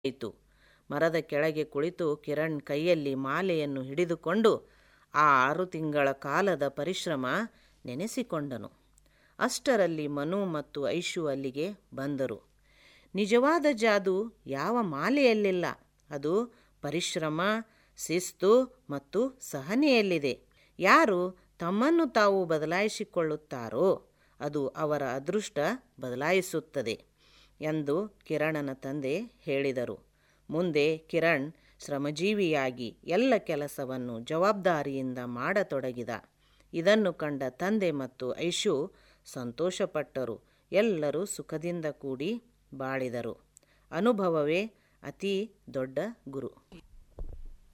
ಆಯಿತು ಮರದ ಕೆಳಗೆ ಕುಳಿತು ಕಿರಣ್ ಕೈಯಲ್ಲಿ ಮಾಲೆಯನ್ನು ಹಿಡಿದುಕೊಂಡು ಆ ಆರು ತಿಂಗಳ ಕಾಲದ ಪರಿಶ್ರಮ ನೆನೆಸಿಕೊಂಡನು ಅಷ್ಟರಲ್ಲಿ ಮನು ಮತ್ತು ಐಶು ಅಲ್ಲಿಗೆ ಬಂದರು ನಿಜವಾದ ಜಾದು ಯಾವ ಮಾಲೆಯಲ್ಲಿಲ್ಲ ಅದು ಪರಿಶ್ರಮ ಶಿಸ್ತು ಮತ್ತು ಸಹನೆಯಲ್ಲಿದೆ ಯಾರು ತಮ್ಮನ್ನು ತಾವು ಬದಲಾಯಿಸಿಕೊಳ್ಳುತ್ತಾರೋ ಅದು ಅವರ ಅದೃಷ್ಟ ಬದಲಾಯಿಸುತ್ತದೆ ಎಂದು ಕಿರಣನ ತಂದೆ ಹೇಳಿದರು ಮುಂದೆ ಕಿರಣ್ ಶ್ರಮಜೀವಿಯಾಗಿ ಎಲ್ಲ ಕೆಲಸವನ್ನು ಜವಾಬ್ದಾರಿಯಿಂದ ಮಾಡತೊಡಗಿದ ಇದನ್ನು ಕಂಡ ತಂದೆ ಮತ್ತು ಐಶು ಸಂತೋಷಪಟ್ಟರು ಎಲ್ಲರೂ ಸುಖದಿಂದ ಕೂಡಿ ಬಾಳಿದರು ಅನುಭವವೇ ಅತೀ ದೊಡ್ಡ ಗುರು